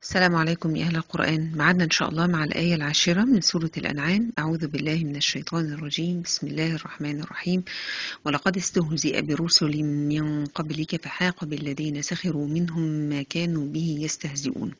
السلام عليكم يا أهل القرآن معنا إن شاء الله مع الآية العاشرة من سورة الأنعام أعوذ بالله من الشيطان الرجيم بسم الله الرحمن الرحيم ولقد استهزئ برسل من قبلك فحاق بالذين سخروا منهم ما كانوا به يستهزئون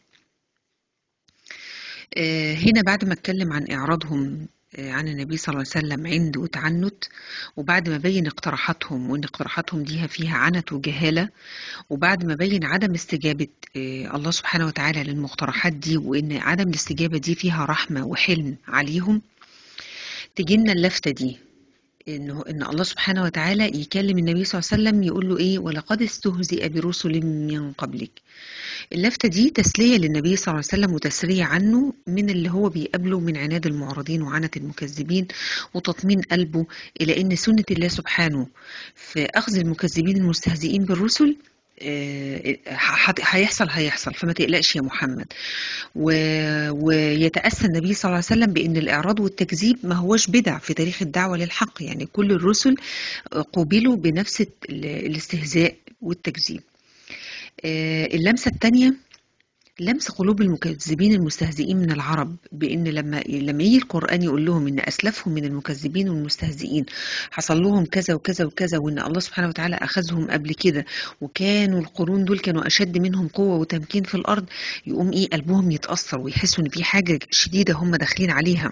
آه، هنا بعد ما اتكلم عن إعراضهم آه، عن النبي صلى الله عليه وسلم عند وتعنت وبعد ما بين اقتراحاتهم وان اقتراحاتهم دي فيها عنت وجهالة وبعد ما بين عدم استجابة آه، الله سبحانه وتعالى للمقترحات دي وان عدم الاستجابة دي فيها رحمة وحلم عليهم تجينا اللفتة دي انه ان الله سبحانه وتعالى يكلم النبي صلى الله عليه وسلم يقول له ايه ولقد استهزئ برسل من قبلك اللفتة دي تسلية للنبي صلى الله عليه وسلم وتسرية عنه من اللي هو بيقابله من عناد المعرضين وعنة المكذبين وتطمين قلبه إلى أن سنة الله سبحانه في أخذ المكذبين المستهزئين بالرسل آه، هت- هيحصل هيحصل فما تقلقش يا محمد و... ويتأسى النبي صلى الله عليه وسلم بأن الإعراض والتكذيب ما هوش بدع في تاريخ الدعوة للحق يعني كل الرسل قوبلوا بنفس ال- الاستهزاء والتكذيب آه، اللمسة الثانية لمس قلوب المكذبين المستهزئين من العرب بان لما لما يجي القران يقول لهم ان اسلافهم من المكذبين والمستهزئين حصل لهم كذا وكذا وكذا وان الله سبحانه وتعالى اخذهم قبل كده وكانوا القرون دول كانوا اشد منهم قوه وتمكين في الارض يقوم ايه قلبهم يتاثر ويحسوا ان في حاجه شديده هم داخلين عليها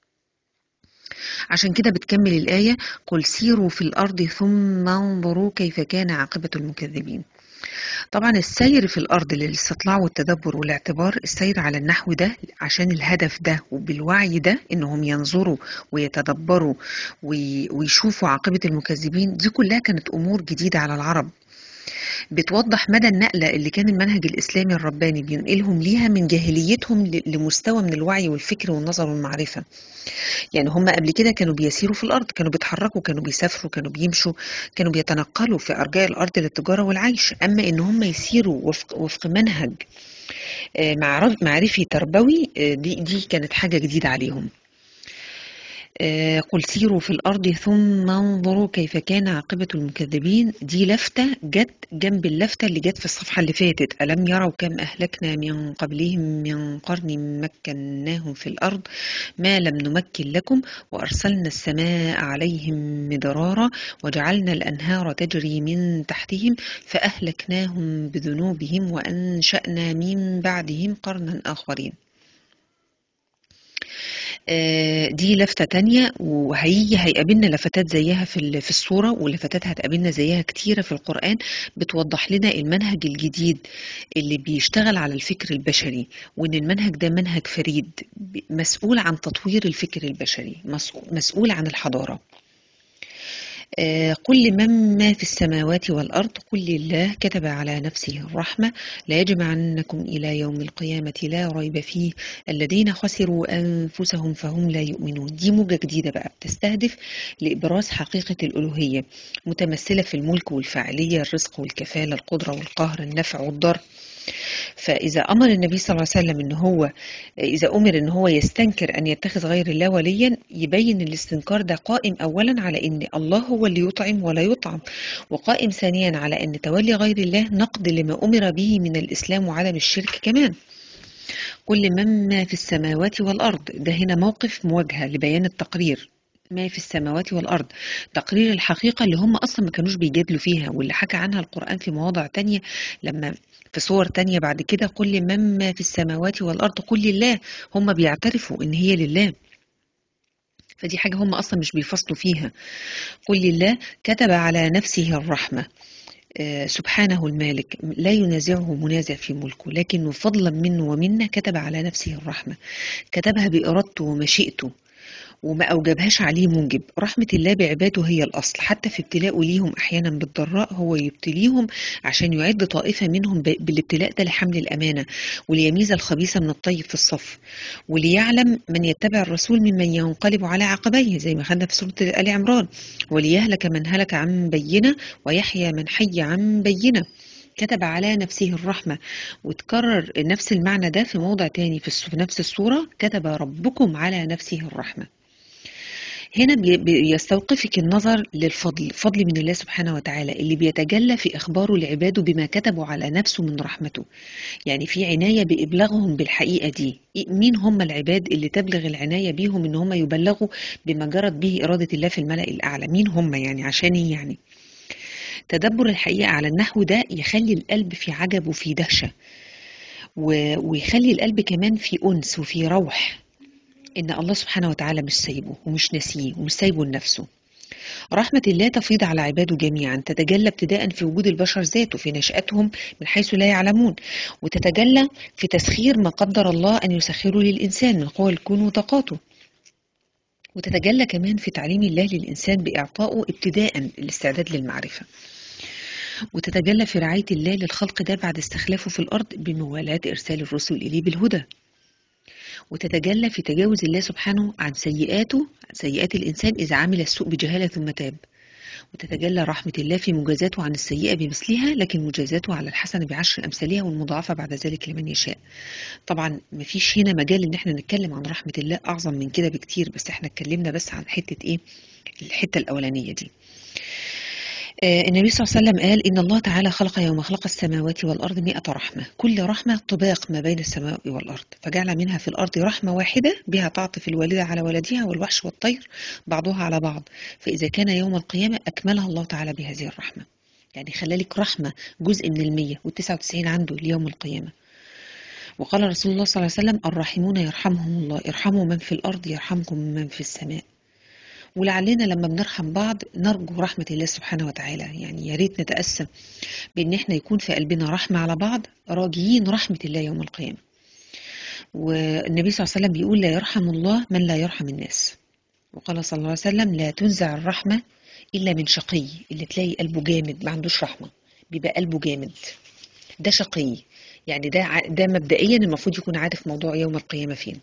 عشان كده بتكمل الايه قل سيروا في الارض ثم انظروا كيف كان عاقبه المكذبين طبعا السير في الأرض للاستطلاع والتدبر والاعتبار السير على النحو ده عشان الهدف ده وبالوعي ده إنهم ينظروا ويتدبروا وي- ويشوفوا عاقبة المكذبين دي كلها كانت أمور جديدة على العرب بتوضح مدى النقلة اللي كان المنهج الإسلامي الرباني بينقلهم ليها من جاهليتهم ل- لمستوى من الوعي والفكر والنظر والمعرفة يعني هم قبل كده كانوا بيسيروا في الأرض كانوا بيتحركوا كانوا بيسافروا كانوا بيمشوا كانوا بيتنقلوا في أرجاء الأرض للتجارة والعيش أما إن هم يسيروا وفق, وفق منهج آه، معرف- معرفي تربوي آه، دي, دي كانت حاجة جديدة عليهم آه، قل سيروا في الأرض ثم انظروا كيف كان عاقبة المكذبين دي لفتة جت جنب اللفتة اللي جت في الصفحة اللي فاتت ألم يروا كم أهلكنا من قبلهم من قرن مكناهم في الأرض ما لم نمكن لكم وأرسلنا السماء عليهم مدرارا وجعلنا الأنهار تجري من تحتهم فأهلكناهم بذنوبهم وأنشأنا من بعدهم قرنا آخرين آه، دي لفتة تانية وهيجي هيقابلنا لفتات زيها في ال- في الصورة ولفتات هتقابلنا زيها كتيرة في القرآن بتوضح لنا المنهج الجديد اللي بيشتغل على الفكر البشري وإن المنهج ده منهج فريد ب- مسؤول عن تطوير الفكر البشري مسؤول مسؤول عن الحضارة آه، قل لمن ما في السماوات والأرض قل لله كتب على نفسه الرحمة ليجمعنكم إلى يوم القيامة لا ريب فيه الذين خسروا أنفسهم فهم لا يؤمنون دي موجة جديدة بقى بتستهدف لإبراز حقيقة الألوهية متمثلة في الملك والفاعلية الرزق والكفالة القدرة والقهر النفع والضر فإذا أمر النبي صلى الله عليه وسلم إن هو إذا أمر إن هو يستنكر أن يتخذ غير الله وليا يبين الاستنكار ده قائم أولا على إن الله هو اللي يطعم ولا يطعم وقائم ثانيا على أن تولي غير الله نقد لما أمر به من الإسلام وعدم الشرك كمان كل من ما في السماوات والأرض ده هنا موقف مواجهة لبيان التقرير ما في السماوات والأرض تقرير الحقيقة اللي هم أصلا ما كانوش بيجادلوا فيها واللي حكى عنها القرآن في مواضع تانية لما في صور تانية بعد كده كل من ما في السماوات والأرض قل لله هم بيعترفوا إن هي لله فدي حاجة هم أصلا مش بيفصلوا فيها قل لله كتب على نفسه الرحمة آه، سبحانه المالك لا ينازعه منازع في ملكه لكنه فضلا منه ومنا كتب على نفسه الرحمة كتبها بإرادته ومشيئته وما أوجبهاش عليه موجب رحمة الله بعباده هي الأصل حتى في ابتلاءه ليهم أحيانا بالضراء هو يبتليهم عشان يعد طائفة منهم ب- بالابتلاء ده لحمل الأمانة وليميز الخبيث من الطيب في الصف وليعلم من يتبع الرسول ممن ينقلب على عقبيه زي ما خدنا في سورة آل عمران وليهلك من هلك عن بينة ويحيى من حي عن بينة كتب على نفسه الرحمة وتكرر نفس المعنى ده في موضع تاني في الس- في نفس السورة كتب ربكم على نفسه الرحمة هنا بي- بيستوقفك النظر للفضل فضل من الله سبحانه وتعالى اللي بيتجلى في إخباره لعباده بما كتبوا على نفسه من رحمته يعني في عناية بإبلاغهم بالحقيقة دي إيه- مين هم العباد اللي تبلغ العناية بيهم إن هم يبلغوا بما جرت به إرادة الله في الملأ الأعلى مين هم يعني عشان إيه يعني تدبر الحقيقة على النحو ده يخلي القلب في عجب وفي دهشة و- ويخلي القلب كمان في أنس وفي روح إن الله سبحانه وتعالى مش سايبه ومش ناسيه ومش سايبه لنفسه رحمة الله تفيض على عباده جميعا تتجلى ابتداء في وجود البشر ذاته في نشأتهم من حيث لا يعلمون وتتجلى في تسخير ما قدر الله أن يسخره للإنسان من قوى الكون وطاقاته وتتجلى كمان في تعليم الله للإنسان بإعطائه ابتداء الاستعداد للمعرفة وتتجلى في رعاية الله للخلق ده بعد استخلافه في الأرض بموالاة إرسال الرسل إليه بالهدى وتتجلى في تجاوز الله سبحانه عن سيئاته عن سيئات الإنسان إذا عمل السوء بجهالة ثم تاب وتتجلى رحمة الله في مجازاته عن السيئة بمثلها لكن مجازاته على الحسنة بعشر أمثالها والمضاعفة بعد ذلك لمن يشاء طبعا مفيش هنا مجال ان احنا نتكلم عن رحمة الله أعظم من كده بكتير بس احنا اتكلمنا بس عن حتة ايه الحتة الأولانية دي آه، النبي صلى الله عليه وسلم قال إن الله تعالى خلق يوم خلق السماوات والأرض مئة رحمة كل رحمة طباق ما بين السماء والأرض فجعل منها في الأرض رحمة واحدة بها تعطف الوالدة على ولدها والوحش والطير بعضها على بعض فإذا كان يوم القيامة أكملها الله تعالى بهذه الرحمة يعني خلالك رحمة جزء من المية والتسعة وتسعين عنده ليوم القيامة وقال رسول الله صلى الله عليه وسلم الراحمون يرحمهم الله ارحموا من في الأرض يرحمكم من في السماء ولعلنا لما بنرحم بعض نرجو رحمة الله سبحانه وتعالى يعني يا ريت نتأسى بأن احنا يكون في قلبنا رحمة على بعض راجيين رحمة الله يوم القيامة والنبي صلى الله عليه وسلم بيقول لا يرحم الله من لا يرحم الناس وقال صلى الله عليه وسلم لا تنزع الرحمة إلا من شقي اللي تلاقي قلبه جامد ما عندوش رحمة بيبقى قلبه جامد ده شقي يعني ده ع- ده مبدئيا المفروض يكون عارف موضوع يوم القيامة فين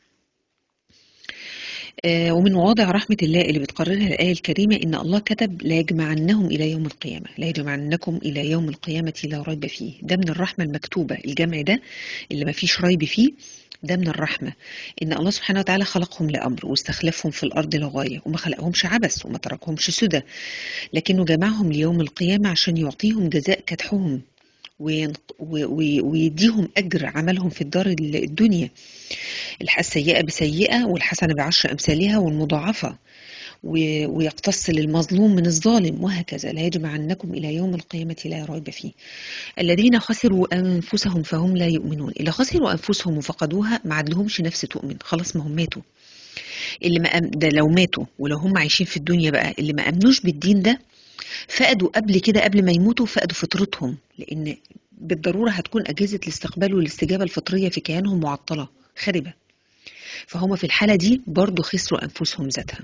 آه، ومن مواضع رحمة الله اللي بتقررها الآية الكريمة إن الله كتب لا يجمعنهم إلى يوم القيامة لا يجمعنكم إلى يوم القيامة لا ريب فيه ده من الرحمة المكتوبة الجمع ده اللي ما فيش ريب فيه ده من الرحمة إن الله سبحانه وتعالى خلقهم لأمر واستخلفهم في الأرض لغاية وما خلقهمش عبث وما تركهمش سدى لكنه جمعهم ليوم القيامة عشان يعطيهم جزاء كدحهم وينق- و- و- ويديهم أجر عملهم في الدار الدنيا الح- السيئة بسيئة والحسنة بعشر أمثالها والمضاعفة و- ويقتص للمظلوم من الظالم وهكذا لا يجمعنكم إلى يوم القيامة لا ريب فيه الذين خسروا أنفسهم فهم لا يؤمنون اللي خسروا أنفسهم وفقدوها ما عندهمش نفس تؤمن خلاص ما هم ماتوا اللي ما أم... ده لو ماتوا ولو هم عايشين في الدنيا بقى اللي ما أمنوش بالدين ده فقدوا قبل كده قبل ما يموتوا فقدوا فطرتهم لأن بالضرورة هتكون أجهزة الاستقبال والاستجابة الفطرية في كيانهم معطلة خربة فهم في الحالة دي برضو خسروا أنفسهم ذاتها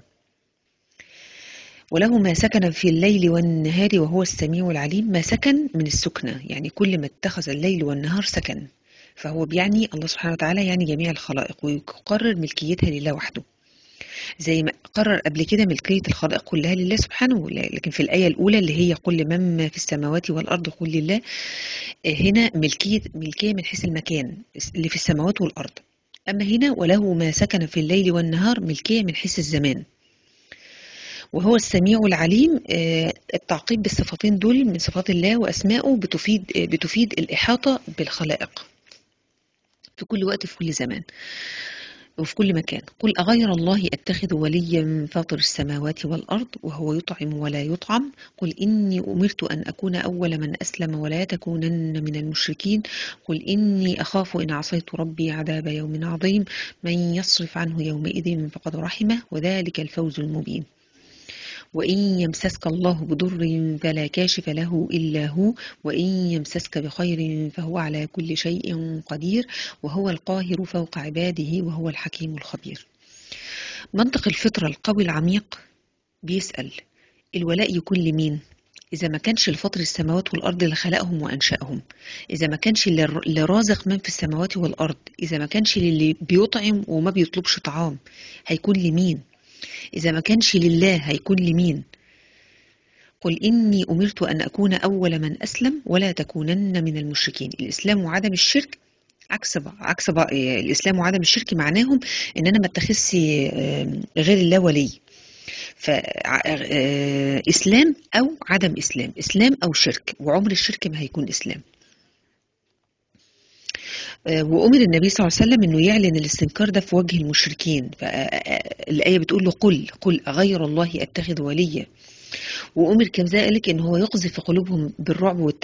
وله ما سكن في الليل والنهار وهو السميع العليم ما سكن من السكنة يعني كل ما اتخذ الليل والنهار سكن فهو بيعني الله سبحانه وتعالى يعني جميع الخلائق ويقرر ملكيتها لله وحده زي ما قرر قبل كده ملكية الخلائق كلها لله سبحانه ولا- لكن في الآية الأولى اللي هي قل من في السماوات والأرض قل لله آه، هنا ملكية ملكية من حيث المكان اللي في السماوات والأرض أما هنا وله ما سكن في الليل والنهار ملكية من حيث الزمان وهو السميع العليم آه، التعقيب بالصفتين دول من صفات الله وأسمائه بتفيد آه، بتفيد الإحاطة بالخلائق في كل وقت في كل زمان وفي كل مكان قل أغير الله أتخذ وليا فاطر السماوات والأرض وهو يطعم ولا يطعم قل إني أمرت أن أكون أول من أسلم ولا تكونن من المشركين قل إني أخاف إن عصيت ربي عذاب يوم عظيم من يصرف عنه يومئذ فقد رحمه وذلك الفوز المبين وإن يمسسك الله بضر فلا كاشف له إلا هو وإن يمسسك بخير فهو على كل شيء قدير وهو القاهر فوق عباده وهو الحكيم الخبير منطق الفطرة القوي العميق بيسأل الولاء يكون لمين؟ إذا ما كانش لفطر السماوات والأرض اللي خلقهم وأنشأهم إذا ما كانش للر- لرازق من في السماوات والأرض إذا ما كانش للي بيطعم وما بيطلبش طعام هيكون لمين؟ إذا ما كانش لله هيكون لمين قل إني أمرت أن أكون أول من أسلم ولا تكونن من المشركين الإسلام وعدم الشرك عكس بعض عكس بعض الإسلام وعدم الشرك معناهم إن أنا ما اتخذش آم، غير الله ولي فإسلام أو عدم إسلام إسلام أو شرك وعمر الشرك ما هيكون إسلام وأمر النبي صلى الله عليه وسلم أنه يعلن الاستنكار ده في وجه المشركين الآية بتقول له قل قل أغير الله أتخذ وليا وأمر كذلك أن هو يقذف في قلوبهم بالرعب